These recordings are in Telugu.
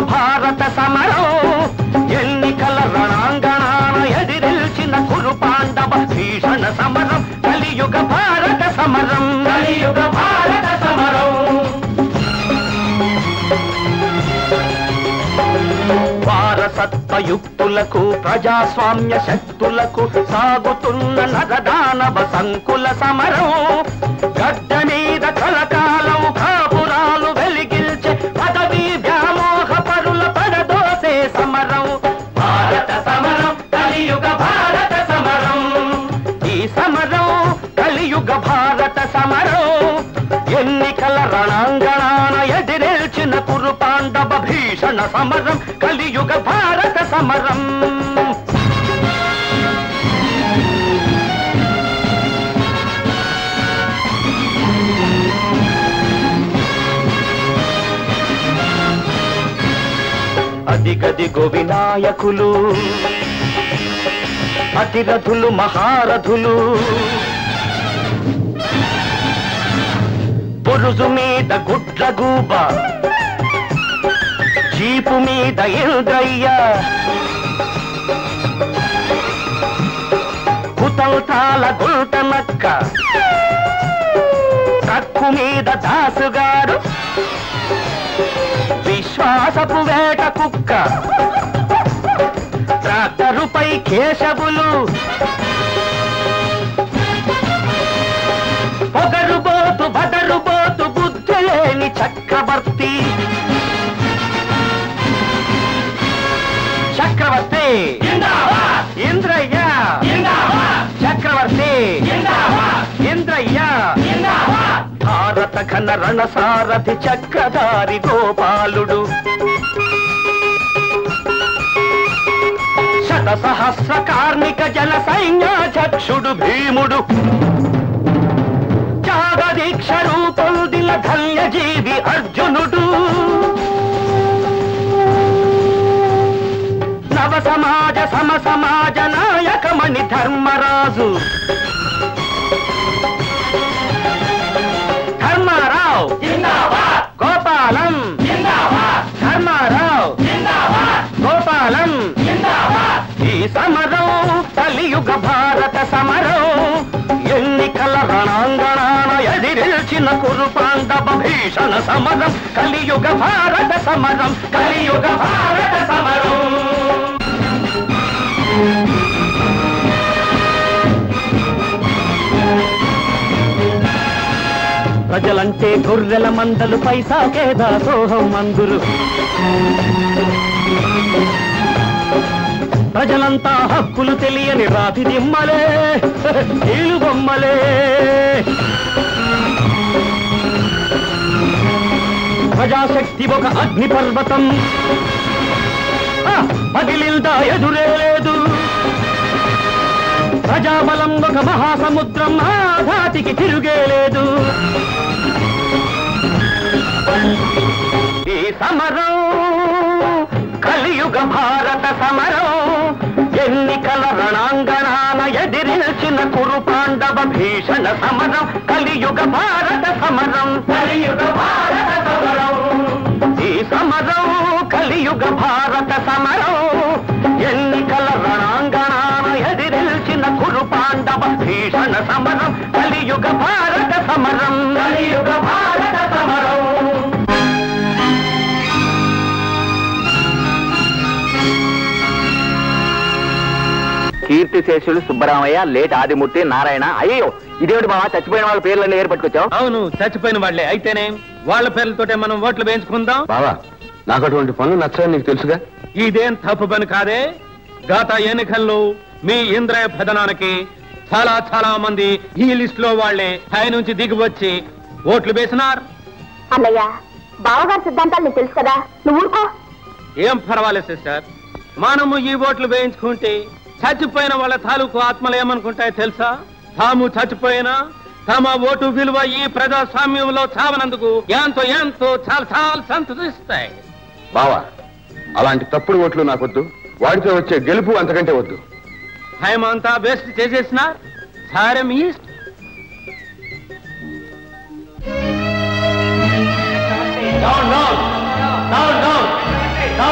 భారత సమరం ఎన్నికల రణాంగణాన ఎదిరిల్చిన కురు పాండవ భీషణ సమరం కలియుగ భారత సమరం కలియుగ భారత సమరం వారసత్వయుక్తులకు ప్రజాస్వామ్య శక్తులకు సాగుతున్న నరదానవ సంకుల సమరం గడ్డ మీద కలకాలం కాపురాలు వెలిగిల్చే పదవీ వ్యామోహ పరుల పడదోసే సమరం భారత సమరం కలియుగ భారత సమరం ఈ సమరం కలియుగ భారత సమరం ఎన్నికల రణాంగణాన ఎదిరేల్చిన కురు పాండవ భీషణ సమరం కలియుగ భారత సమరం అదిగదిగో వినాయకులు అతిరథులు మహారథులు బురుజు మీద గుడ్లగూబ జీపు మీద ఇంద్రయ్య కుతంతాల గుంటనక్క ట్రక్కు మీద దాసుగారు విశ్వాసపు వేట కుక్క ట్రాక్టరుపై కేశవులు పొగరుబోతు బదరుబోతు బుద్ధి లేని చక్రవర్తి చక్రవర్తి ఇంద్రయ్య చక్రవర్తి ఇంద్రయ్య భారత ఘన రణసారథి చక్రధారి గోపాలుడు శత సహస్ర కార్మిక జల సైన్యాధ్యక్షుడు భీముడు త్యాగదీక్ష రూపొందిన ధన్యజీవి అర్జునుడు నవ సమాజ సమ సమాజ నాయకమణి ధర్మరాజు ధర్మారావు గోపాలం ధర్మారావు గోపాలం ఈ సమరం కలియుగ భారత సమరం ఎన్నికల రణాంగణాన ఎదిరిల్చిన కురు పాండవ భీషణ సమరం కలియుగ భారత సమరం కలియుగ భారత సమరం ప్రజలంటే గొర్రెల మందలు పైసాకేదా సోహం మందులు ప్రజలంతా హక్కులు తెలియని రాతి దిమ్మలే నీలు బొమ్మలే ప్రజాశక్తి ఒక అగ్ని పర్వతం ఆ, పగిలిందా ఎదురే లేదు ప్రజాబలం ఒక మహాసముద్రం ఆ ధాటికి తిరుగే లేదు ఈ సమరం కలియుగ భారత సమరం ఎన్నికల రణాంగణాన ఎదిరిల్చిన కురు పాండవ భీషణ సమరం కలియుగ భారత సమరం కలియుగ భారత సమరం ఈ సమరం కలియుగ భారత సమరం ఎన్నికల రణాంగణాన ఎదిరిల్చిన కురు పాండవ భీషణ సమరం కలియుగ భారత సమరం కలియుగ భారత సమరం కీర్తిశేషులు సుబ్బరామయ్య లేట్ ఆదిమూర్తి నారాయణ అయ్యో ఇదేమిటి బావా చచ్చిపోయిన వాళ్ళ పేర్లన్నీ ఏర్పట్టుకొచ్చావు అవును చచ్చిపోయిన వాళ్లే అయితేనే వాళ్ళ పేర్లతోటే మనం ఓట్లు వేయించుకుందాం బావా నాకు అటువంటి పనులు నచ్చని నీకు తెలుసుగా ఇదేం తప్పు పని కాదే గత ఎన్నికల్లో మీ ఇంద్రయ భదనానికి చాలా చాలా మంది ఈ లిస్ట్ లో వాళ్లే పై నుంచి దిగి వచ్చి ఓట్లు వేసినారు అన్నయ్య బావగారి సిద్ధాంతాలు నీకు తెలుసు కదా నువ్వు ఊరుకో ఏం పర్వాలేదు సిస్టర్ మనము ఈ ఓట్లు వేయించుకుంటే చచ్చిపోయిన వాళ్ళ తాలూకు ఆత్మలు ఏమనుకుంటాయో తెలుసా తాము చచ్చిపోయినా తమ ఓటు విలువ ఈ ప్రజాస్వామ్యంలో చావనందుకు ఎంతో ఎంతో చాలా చాలా సంతోషిస్తాయి బావా అలాంటి తప్పుడు ఓట్లు నాకొద్దు వాడితో వచ్చే గెలుపు అంతకంటే వద్దు టైం అంతా వేస్ట్ చేసేసిన సరే మీ ఇష్టం. డౌన్ డౌన్ డౌన్ డౌన్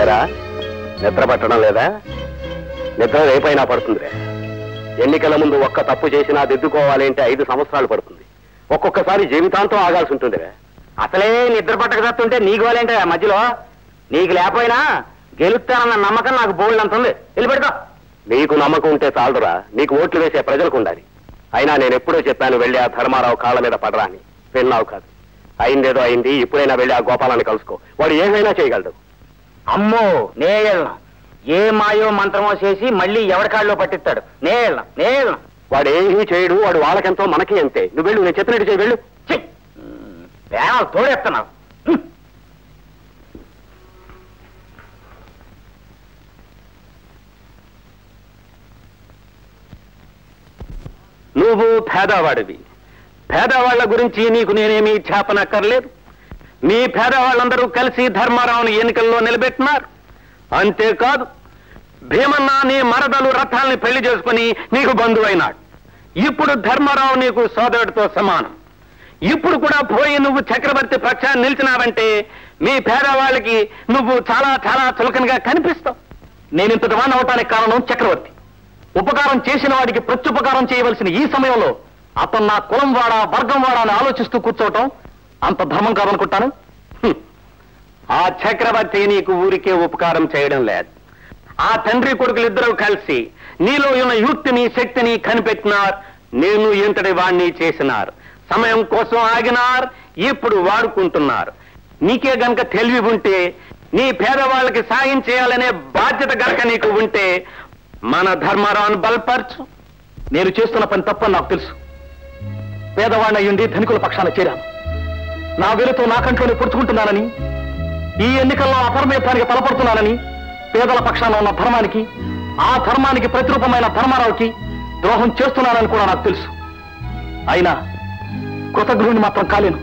ఎరా నిద్ర పట్టడం లేదా నిద్ర రేపైనా పడుతుందిరే ఎన్నికల ముందు ఒక్క తప్పు చేసినా దిద్దుకోవాలి అంటే ఐదు సంవత్సరాలు పడుతుంది ఒక్కొక్కసారి జీవితాంతం ఆగాల్సి ఉంటుందిరే అసలే నిద్ర పట్టక చస్తుంటే నీకు వాళ్ళేంటే మధ్యలో నీకు లేకపోయినా గెలుస్తానన్న నమ్మకం నాకు బోల్డ్ అంత ఉంది వెళ్ళి పెడతా నీకు నమ్మకం ఉంటే చాలదురా నీకు ఓట్లు వేసే ప్రజలకు ఉండాలి అయినా నేను ఎప్పుడో చెప్పాను వెళ్ళి ఆ ధర్మారావు కాళ్ళ మీద పడరా అని విన్నావు కాదు అయిందేదో అయింది ఇప్పుడైనా వెళ్ళి ఆ గోపాలాన్ని కలుసుకో వాడు ఏమైనా చేయగలడు అమ్మో నే వెళ్ళను ఏ మాయో మంత్రమో చేసి మళ్ళీ ఎవరి కాళ్ళలో పట్టిస్తాడు నే వెళ్ళను నే వెళ్ళను వాడు ఏమీ చేయడు వాడు వాళ్ళకెంతో మనకి అంతే నువ్వు వెళ్ళు నేను చెప్పినట్టు చేయి వెళ్ళు ఛీ! వేణాలు తోడేస్తున్నావు హ్మ్. నువ్వు పేదవాడివి పేదవాళ్ల గురించి నీకు నేనేమీ చేపనక్కర్లేదు మీ పేదవాళ్ళందరూ కలిసి ధర్మారావుని ఎన్నికల్లో నిలబెట్టినారు అంతేకాదు భీమన్న నీ మరదలు రథాల్ని పెళ్లి చేసుకుని నీకు బంధువైనాడు ఇప్పుడు ధర్మారావు నీకు సోదరుడితో సమానం ఇప్పుడు కూడా పోయి నువ్వు చక్రవర్తి పక్షాన్ని నిలిచినావంటే మీ పేదవాళ్ళకి నువ్వు చాలా చాలా చులకనగా కనిపిస్తావు నేను ఇంతటి వాడిని అవటానికి కారణం చక్రవర్తి ఉపకారం చేసిన వాడికి ప్రత్యుపకారం చేయవలసిన ఈ సమయంలో అతను నా కులం వాడా వర్గం వాడా అని ఆలోచిస్తూ కూర్చోవటం అంత ధర్మం కాదనుకుంటాను హ్మ్. ఆ చక్రవర్తి నీకు ఊరికే ఉపకారం చేయడం లేదు ఆ తండ్రి కొడుకులిద్దరూ కలిసి నీలో ఉన్న యుక్తిని శక్తిని కనిపెట్టినారు నేను ఇంతటి వాణ్ణి చేసినారు సమయం కోసం ఆగినారు ఇప్పుడు వాడుకుంటున్నారు నీకే గనక తెలివి ఉంటే నీ పేదవాళ్ళకి సాయం చేయాలనే బాధ్యత గనక నీకు ఉంటే మన ధర్మారావును బలపరచు నేను చేస్తున్న పని తప్పని నాకు తెలుసు పేదవాడిని అయ్యుండి ధనికుల పక్షాన చేరాను నా వెలుతో నా కంట్లోనే పుడుచుకుంటున్నానని ఈ ఎన్నికల్లో అపరమేత్వానికి తలపడుతున్నానని పేదల పక్షాన ఉన్న ధర్మానికి ఆ ధర్మానికి ప్రతిరూపమైన ధర్మారావుకి ద్రోహం చేస్తున్నానని కూడా నాకు తెలుసు అయినా కృతజ్ఞుని మాత్రం కాలేను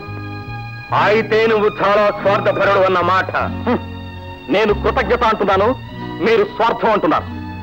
అయితే నువ్వు చాలా స్వార్థపరుడు అన్న మాట హ్మ్. నేను కృతజ్ఞత అంటున్నాను మీరు స్వార్థం అంటున్నారు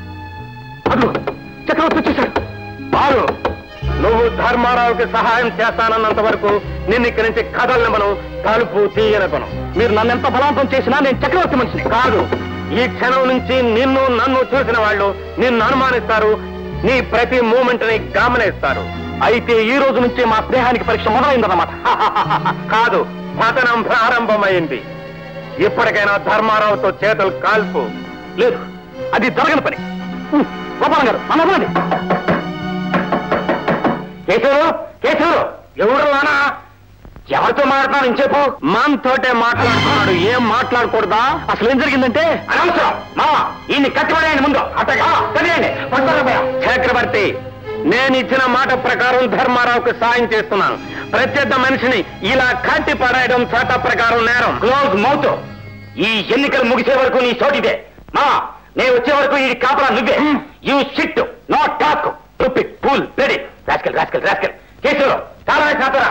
అదిగో, చక్రవర్తి వచ్చేశాడు బాలు నువ్వు ధర్మారావుకి సహాయం చేస్తానన్నంత వరకు నిన్ను ఇక్కడి నుంచి కదలనివ్వను తలుపు తీయనివ్వను మీరు నన్ను ఎంత బలవంతం చేసినా నేను చక్రవర్తి మనిషిని కాదు ఈ క్షణం నుంచి నిన్ను నన్ను చూసిన వాళ్ళు నిన్ను అనుమానిస్తారు నీ ప్రతి మూమెంట్ ని గమనిస్తారు అయితే ఈ రోజు నుంచి మా స్నేహానికి పరీక్ష మొదలైందన్నమాట కాదు పతనం ప్రారంభమైంది ఇప్పటికైనా ధర్మారావుతో చేతులు కాల్పు లేదు అది జరగని పని హ్మ్, గోపాలం గారు నన్ను వదలండి. కేశవరు కేశవరు ఎవరు నానా ఎవరితో మాట్లాడుతున్నారు ఇంచేపు మనతోటే మాట్లాడుతున్నాడు ఏం మాట్లాడకూడదా అసలు ఏం జరిగిందంటే అనవసరం మా ఈయన్ని కట్టిపడేయండి ముందు అట్టగా కదిలేయండి చక్రవర్తి నేను ఇచ్చిన మాట ప్రకారం ధర్మారావుకు సాయం చేస్తున్నాను ప్రత్యర్థ మనిషిని ఇలా కట్టి పడేయడం చట్ట ప్రకారం నేరం క్లోజ్ మౌత్ ఈ ఎన్నికలు ముగిసే వరకు నీ చోటిదే మా నేను వచ్చే వరకు ఈ కాపలా నువ్వే యూ సిట్ నో టాక్ టుపిక్ పూల్ ready rascal rascal rascal Keshava Rao చాలా చాతరా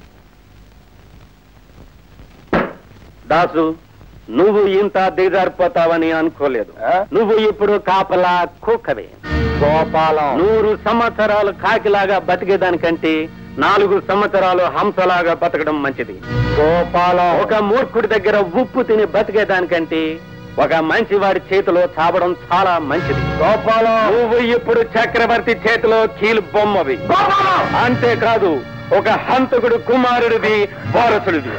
దాసు నువ్వు ఇంత దిగజారిపోతావని అనుకోలేదు నువ్వు ఇప్పుడు కాపలా కుక్కవే గోపాలం నూరు సంవత్సరాలు కాకిలాగా బతికేదానికంటే నాలుగు సంవత్సరాలు హంసలాగా బతకడం మంచిది గోపాలం ఒక మూర్ఖుడి దగ్గర ఉప్పు తిని బతికేదానికంటే ఒక మంచి వాడి చేతిలో చావడం చాలా మంచిది గోపాలం నువ్వు ఇప్పుడు చక్రవర్తి చేతిలో కీలు బొమ్మవి అంతేకాదు ఒక హంతకుడు కుమారుడిది వారసుడిది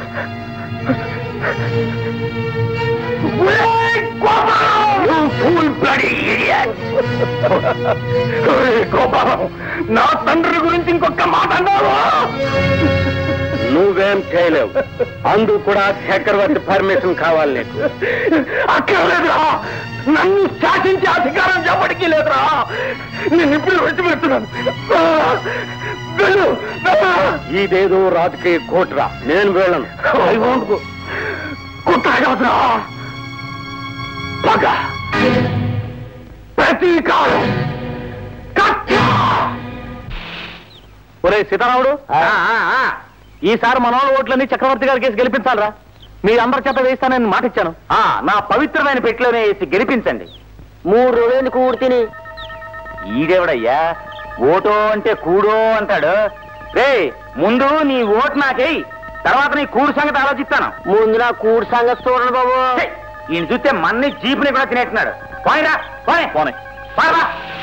You fool bloody idiot! Gopalam నా తండ్రి గురించి ఇంకొక మాట అన్నావు నువ్వేం చేయలేవు అందుకు కూడా చక్రవర్తి పర్మిషన్ కావాలి నీకు అక్కర్లేదురా నన్ను శాసించే అధికారం ఎవరికి లేదురా నేను ఇప్పుడు విడిచిపెడుతున్నాను వెళ్ళు ఇదేదో రాజకీయ కోట్రా నేను వెళ్ళను కుట్ర కాదురా పగ ప్రతీకారం కక్ష ఒరే సీతారాముడు ఈసారి మనోళ్ళ ఓట్లన్నీ చక్రవర్తి గారి కేసు గెలిపించాలరా మీ అందరి చేత వేస్తానని మాట ఇచ్చాను నా పవిత్రమైన పెట్టిలోనే వేసి గెలిపించండి మూడు రోజులు కూడి తిని ఈడేవడయ్యా ఓటో అంటే కూడో అంటాడు రే ముందు నీ ఓటు నాకేయ్ తర్వాత నీ కూడు సంగతి ఆలోచిస్తాను ముందు నా కూడి సంగతి చూడండి బాబు ఛీ! ఈయన చూస్తే మన్ని జీపుని కూడా తినేట్టున్నాడు పోయిరా పోనీ పోనీ. పోరా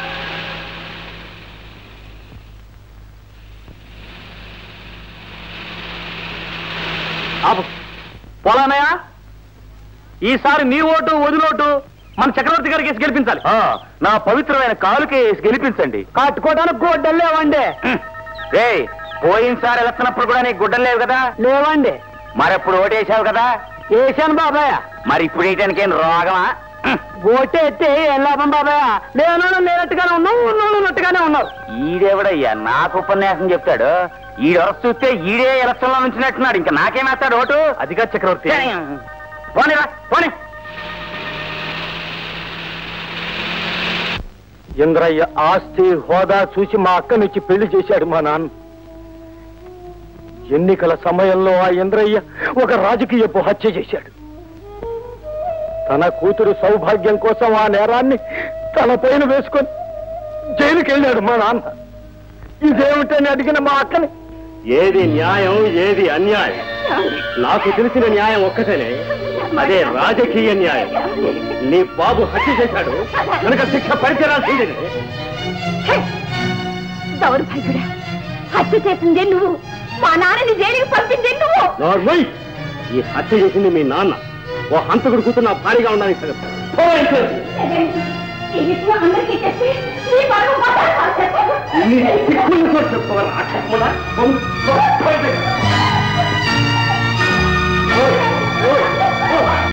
ఆపు పోలానయ్య ఈసారి నీ ఓటు వదిలోటు మన చక్రవర్తి గారికి వేసి గెలిపించాలి నా పవిత్రమైన కాలుకి వేసి గెలిపించండి కట్టుకోవడానికి గొడ్డలు లేవండి రే పోయినసారి వెళ్తున్నప్పుడు కూడా నీకు గుడ్డలు లేవు కదా లేవండి మరెప్పుడు ఓటేసావు కదా వేసాను బాబాయ్ మరి ఇప్పుడు వేయటానికి ఏం రోగమా ఓటు ఎత్తే ఏం లాభం బాబాయ్ లేను లేనట్టుగానే ఉన్నావు ఉన్నావు ఉన్నట్టుగానే ఉన్నావు ఈడెవడయ్యా నాకు ఉపన్యాసం చెప్తాడు ఈడ వరస చూస్తే ఈడే ఎలక్షన్ లో నుంచినట్టున్నాడు ఇంకా నాకేమేస్తాడు ఓటు అదిగా చక్రవర్తి పోనీరా పోనీ ఇంద్రయ్య ఆస్తి హోదా చూసి మా అక్కనిచ్చి పెళ్లి చేశాడు మా నాన్న ఎన్నికల సమయంలో ఆ ఇంద్రయ్య ఒక రాజకీయపు హత్య చేశాడు తన కూతురు సౌభాగ్యం కోసం ఆ నేరాన్ని తన పైన వేసుకొని జైలుకి వెళ్ళాడు మా నాన్న ఇదేమిటని అడిగిన మా అక్కని ఏది న్యాయం ఏది అన్యాయం నాకు తెలిసిన న్యాయం ఒక్కటేనే అదే రాజకీయ న్యాయం నీ బాబు హత్య చేశాడు కనుక శిక్ష పరిచయాల్సిందే దౌర్భాగ్యుడా హత్య చేసిందే నువ్వు మా నాన్నని జైలుకి పంపిందే నువ్వు నార్మల్ ఈ హత్య చేసింది మీ నాన్న ఓ హంతకుడు కూతురు నా భారీగా ఉండడానికి సగం. పో ఇంట్లో. ఈ విషయం అందరికీ చెప్పి నీ పరువు పోతాను. నీ దిక్కులు కూడా చెప్పుకోవాలి. ఆ కర్మలా? పో, పో, పో.